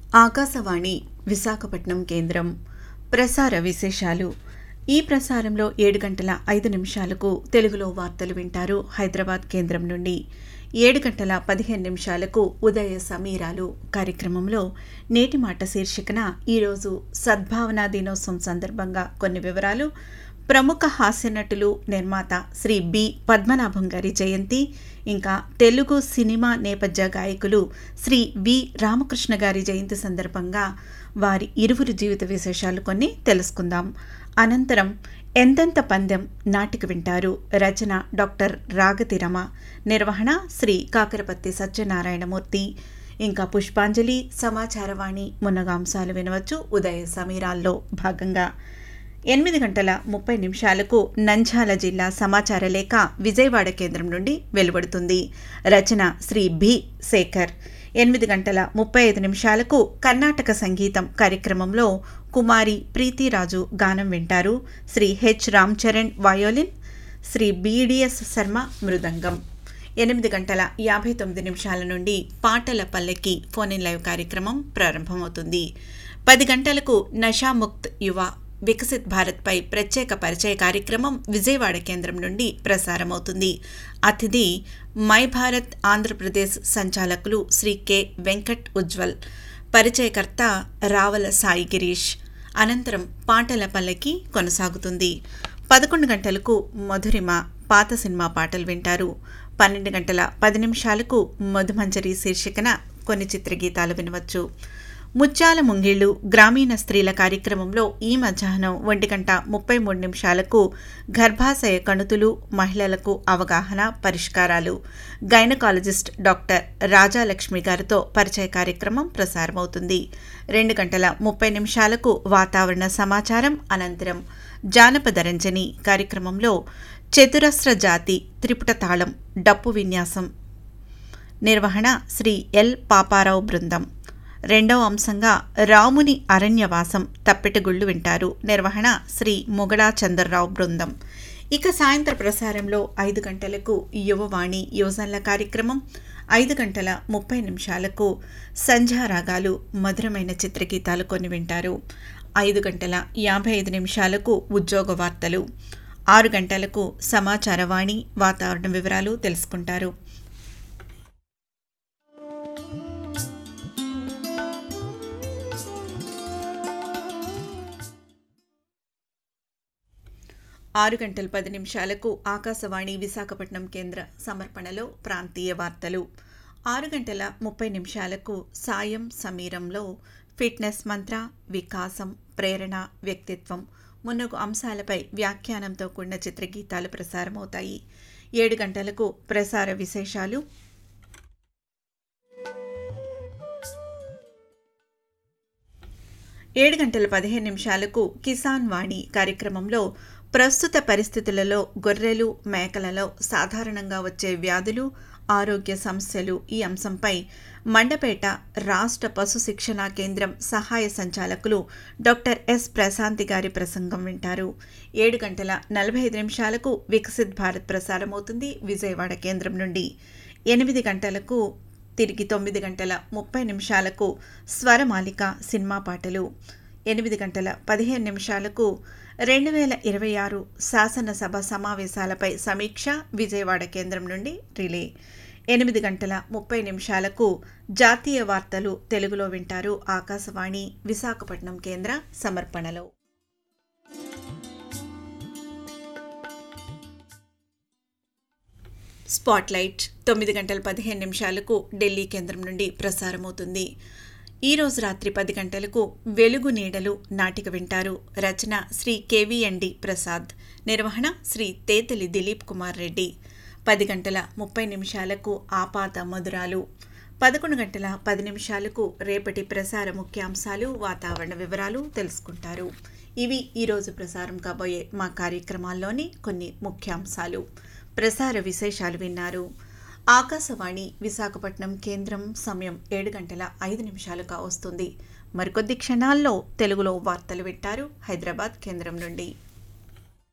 ఆకాశవాణి విశాఖపట్నం కేంద్రం ప్రసార విశేషాలు ఈ ప్రసారంలో ఏడు గంటల ఐదు నిమిషాలకు తెలుగులో వార్తలు వింటారు హైదరాబాద్ కేంద్రం నుండి ఏడు గంటల పదిహేను నిమిషాలకు ఉదయ సమీరాలు కార్యక్రమంలో నేటి మాట శీర్షికన ఈరోజు సద్భావనా దినోత్సవం సందర్భంగా కొన్ని వివరాలు ప్రముఖ హాస్య నటులు నిర్మాత శ్రీ బి పద్మనాభం గారి జయంతి ఇంకా తెలుగు సినిమా నేపథ్య గాయకులు శ్రీ వి రామకృష్ణ గారి జయంతి సందర్భంగా వారి ఇరువురు జీవిత విశేషాలు కొన్ని తెలుసుకుందాం అనంతరం ఎంతెంత పందెం నాటిక వింటారు రచన డాక్టర్ రాగతి రమ నిర్వహణ శ్రీ కాకరపత్తి సత్యనారాయణమూర్తి ఇంకా పుష్పాంజలి సమాచారవాణి మున్నగాంశాలు వినవచ్చు ఉదయ సమీరాల్లో భాగంగా ఎనిమిది గంటల ముప్పై నిమిషాలకు నంద్యాల జిల్లా సమాచార లేఖ విజయవాడ కేంద్రం నుండి వెలువడుతుంది రచన శ్రీ బి శేఖర్ ఎనిమిది గంటల ముప్పై ఐదు నిమిషాలకు కర్ణాటక సంగీతం కార్యక్రమంలో కుమారి ప్రీతిరాజు గానం వింటారు Shri H Ram Charan violin Shri BDS Sharma mridangam ఎనిమిది గంటల యాభై తొమ్మిది నిమిషాల నుండి పాటల పల్లెకి ఫోన్ ఇన్ లైవ్ కార్యక్రమం ప్రారంభమవుతుంది పది గంటలకు నషాముక్త్ యువ వికసిత్ భారత్పై ప్రత్యేక పరిచయ కార్యక్రమం విజయవాడ కేంద్రం నుండి ప్రసారమవుతుంది అతిథి మై భారత్ ఆంధ్రప్రదేశ్ సంచాలకులు శ్రీ కె వెంకట్ ఉజ్వల్ పరిచయకర్త రావల సాయి గిరీష్ అనంతరం పాటల పల్లెకి కొనసాగుతుంది పదకొండు గంటలకు మధురిమ పాత సినిమా పాటలు వింటారు పన్నెండు గంటల పది నిమిషాలకు మధుమంజరి శీర్షికన కొన్ని చిత్రగీతాలు వినవచ్చు ముత్యాల ముంగిళ్ళు గ్రామీణ స్త్రీల కార్యక్రమంలో ఈ మధ్యాహ్నం ఒంటి గంట ముప్పై మూడు నిమిషాలకు గర్భాశయ కణుతులు మహిళలకు అవగాహన పరిష్కారాలు గైనకాలజిస్ట్ డాక్టర్ రాజాలక్ష్మి గారితో పరిచయ కార్యక్రమం ప్రసారమవుతుంది రెండు గంటల ముప్పై నిమిషాలకు వాతావరణ సమాచారం అనంతరం జానపద రంజని కార్యక్రమంలో చతురస్ర జాతి త్రిపుట తాళం డప్పు విన్యాసం నిర్వహణ శ్రీ ఎల్ పాపారావు బృందం రెండవ అంశంగా రాముని అరణ్యవాసం తప్పెటగుళ్ళు వింటారు నిర్వహణ శ్రీ మొగడా చంద్రరావు బృందం ఇక సాయంత్ర ప్రసారంలో ఐదు గంటలకు యువవాణి యువజనుల కార్యక్రమం ఐదు గంటల ముప్పై నిమిషాలకు సంధ్యారాగాలు మధురమైన చిత్రగీతాలు కొన్ని వింటారు ఐదు గంటల యాభై ఐదు నిమిషాలకు ఉద్యోగ వార్తలు ఆరు గంటలకు సమాచారవాణి వాతావరణ వివరాలు తెలుసుకుంటారు ఆరు గంటల పది నిమిషాలకు ఆకాశవాణి విశాఖపట్నం కేంద్ర సమర్పణలో ప్రాంతీయ వార్తలు ఆరు గంటల ముప్పై నిమిషాలకు సాయం సమీరంలో ఫిట్నెస్ మంత్ర వికాసం ప్రేరణ వ్యక్తిత్వం మున్నగు అంశాలపై వ్యాఖ్యానంతో కూడిన చిత్రగీతాలు ప్రసారమవుతాయి ఏడు గంటలకు ప్రసార విశేషాలు ఏడు గంటల పదిహేను నిమిషాలకు కిసాన్ వాణి కార్యక్రమంలో ప్రస్తుత పరిస్థితులలో గొర్రెలు మేకలలో సాధారణంగా వచ్చే వ్యాధులు ఆరోగ్య సమస్యలు ఈ అంశంపై మండపేట రాష్ట్ర పశు శిక్షణా కేంద్రం సహాయ సంచాలకులు డాక్టర్ ఎస్ ప్రశాంతి గారి ప్రసంగం వింటారు ఏడు గంటల నలభై ఐదు నిమిషాలకు వికసిత్ భారత్ ప్రసారమవుతుంది విజయవాడ కేంద్రం నుండి ఎనిమిది గంటలకు తిరిగి తొమ్మిది గంటల ముప్పై నిమిషాలకు స్వరమాలిక సినిమా పాటలు ఎనిమిది గంటల పదిహేను నిమిషాలకు రెండు వేల ఇరవై ఆరు శాసనసభ సమావేశాలపై సమీక్ష విజయవాడ కేంద్రం నుండి రిలే ఎనిమిది గంటల ముప్పై నిమిషాలకు జాతీయ వార్తలు తెలుగులో వింటారు ఆకాశవాణి విశాఖపట్నం కేంద్ర సమర్పణలో స్పాట్లైట్ తొమ్మిది గంటల పదిహేను నిమిషాలకు ఢిల్లీ కేంద్రం నుండి ప్రసారమవుతుంది ఈ రోజు రాత్రి పది గంటలకు వెలుగు నీడలు నాటిక వింటారు రచన శ్రీ కేవీఎండి ప్రసాద్ నిర్వహణ శ్రీ తేతలి దిలీప్ కుమార్ రెడ్డి పది గంటల ముప్పై నిమిషాలకు ఆపాత మధురాలు పదకొండు గంటల పది నిమిషాలకు రేపటి ప్రసార ముఖ్యాంశాలు వాతావరణ వివరాలు తెలుసుకుంటారు ఇవి ఈరోజు ప్రసారం కాబోయే మా కార్యక్రమాల్లోని కొన్ని ముఖ్యాంశాలు ప్రసార విశేషాలు విన్నారు ఆకాశవాణి విశాఖపట్నం కేంద్రం సమయం ఏడు గంటల ఐదు నిమిషాలుగా వస్తుంది మరికొద్ది క్షణాల్లో తెలుగులో వార్తలు వింటారు హైదరాబాద్ కేంద్రం నుండి